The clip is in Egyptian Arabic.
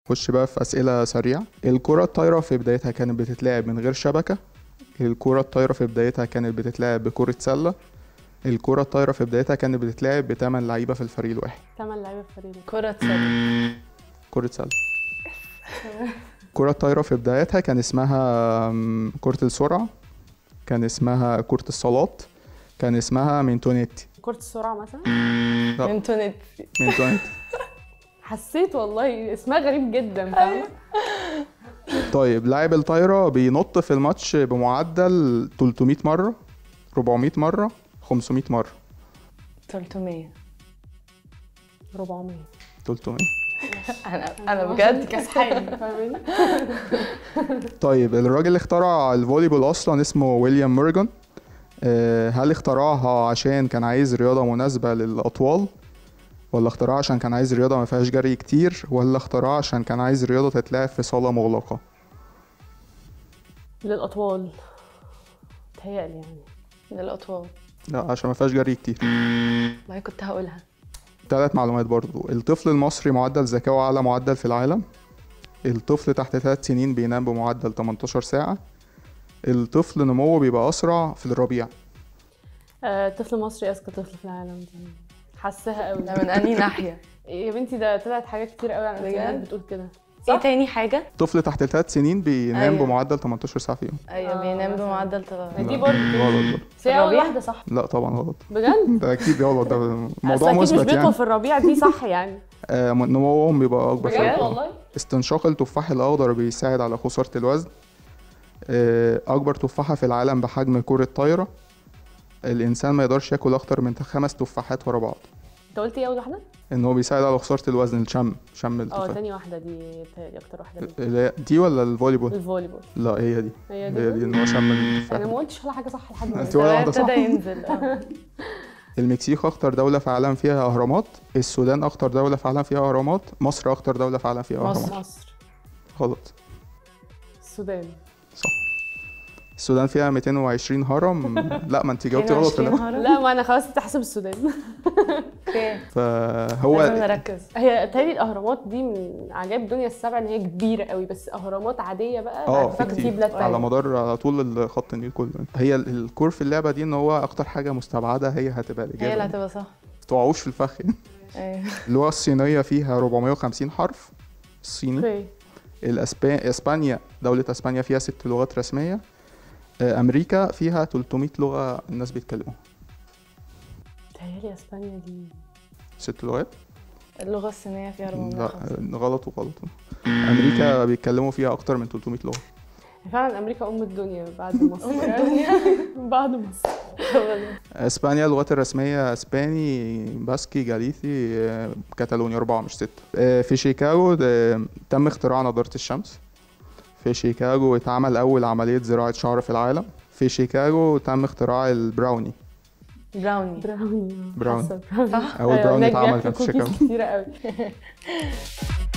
خش بقى في أسئلة سريعة الكرة الطايرة في بدايتها كانت بتتلعب من غير شبكة الكرة الطايرة في بدايتها كانت بتتلعب بكرة سلة الكرة الطايرة في بدايتها كانت بتتلعب بتمن لعيبة في الفريق الواحد ثمان لعيبه في فريق كرة سلة كرة سلة الكرة الطايرة في بدايتها كان اسمها أم، كرة السرعة كان اسمها كرة الصالات كان اسمها مينتونيتي كرة السرعة مثلا لا. انتونيت مينتونيتي حسيت والله اسمها غريب جدا فاهمة طيب لاعب الطايرة بينط في الماتش بمعدل 300 مرة 400 مرة 500 مرة 300 400 300 انا انا بجد كسحان فاهمين طيب الراجل اللي اخترع الفوليبول اصلا اسمه ويليام مورجان آه، هل اخترعها عشان كان عايز رياضة مناسبة للأطوال ولا اخترعها عشان كان عايز رياضة ما فيهاش جري كتير ولا اخترعها عشان كان عايز رياضة تتلعب في صالة مغلقة للأطوال تهيألي يعني للأطوال لا عشان ما فيهاش جري كتير والله كنت هقولها ثلاث معلومات برضو الطفل المصري معدل ذكائه أعلى معدل في العالم الطفل تحت ثلاث سنين بينام بمعدل 18 ساعة الطفل نموه بيبقى أسرع في الربيع آه، طفل مصري أذكى طفل في العالم دي حاساها قوي ده من انهي ناحية يا بنتي ده طلعت حاجات كتير قوي عن بجد؟ الانترنت بتقول كده ايه تاني حاجة؟ طفل تحت ثلاث سنين بينام أيوة. بمعدل 18 ساعة في اليوم ايوه آه، بينام مثلاً. بمعدل ما دي لا، برضه غلط برضه. بس هي أول الربيع؟ واحدة صح لا طبعا غلط بجد ده اكيد غلط ده أصل موضوع أكيد مش مثبت بيطول يعني في الربيع دي صح يعني آه، نموهم بيبقى اكبر في بجد الربيع. والله استنشاق التفاح الاخضر بيساعد على خسارة الوزن آه، اكبر تفاحة في العالم بحجم كرة طايرة الانسان ما يقدرش ياكل اكتر من خمس تفاحات ورا بعض أنت قلت إيه أول واحدة؟ ان هو بيساعد على خسارة الوزن الشم شم أه التفاح تاني واحدة دي بتهيألي أكتر واحدة دي اللي هي- دي ولا الفوليبول الفوليبول لا هي دي هي هي دي دي ان هو شم التفاح أنا ما قلتش ولا حاجة صح لحد أنت دلوقتي ولا واحدة صح ابتدى ينزل اه المكسيك اكتر دولة في العالم فيها اهرامات السودان اكتر دولة في العالم فيها اهرامات مصر اكتر دولة في العالم فيها مصر. اهرامات مصر غلط السودان صح السودان فيها 220 هرم لا ما انت جاوبتي غلط في 22 الأول. هرم لا ما أنا خلاص تحسب السودان اوكي فهو لازم نركز هي تهيألي الأهرامات دي من عجائب الدنيا السبع إن هي كبيرة قوي بس أهرامات عادية بقى اه عارفاها في كتير كتير بلاد على تانية مدار على طول الخط النيل كله هي ال- الكور في اللعبه دي ان هو اكتر حاجه مستبعده هي هتبقى هي اللي الاجابه هتبقى صح ما تقعوش في الفخ ايوه اللغه الصينيه فيها 450 حرف الصيني اوكي الاسبانيا اسبانيا دوله اسبانيا فيها ست لغات رسميه آه، امريكا فيها 300 لغه الناس بيتكلموها تهيألي اسبانيا دي ست لغات اللغة الصينية فيها لا 450 آه، غلط وغلط امريكا بيتكلموا فيها اكتر من 300 لغه فعلا امريكا ام الدنيا بعد مصر ام الدنيا بعد مصر اسبانيا اللغات الرسميه اسباني باسكي جاليثي آه، كتالونيا اربعه مش سته آه، في شيكاغو آه، تم اختراع نضاره الشمس في شيكاغو اتعمل اول عمليه زراعه شعر في العالم في شيكاغو تم اختراع البراوني براوني براوني براوني. حاسة براوني صح اول أيوة، براوني هناك اتعمل بياكلوا كان في كوكيز شيكاغو كتيرة قوي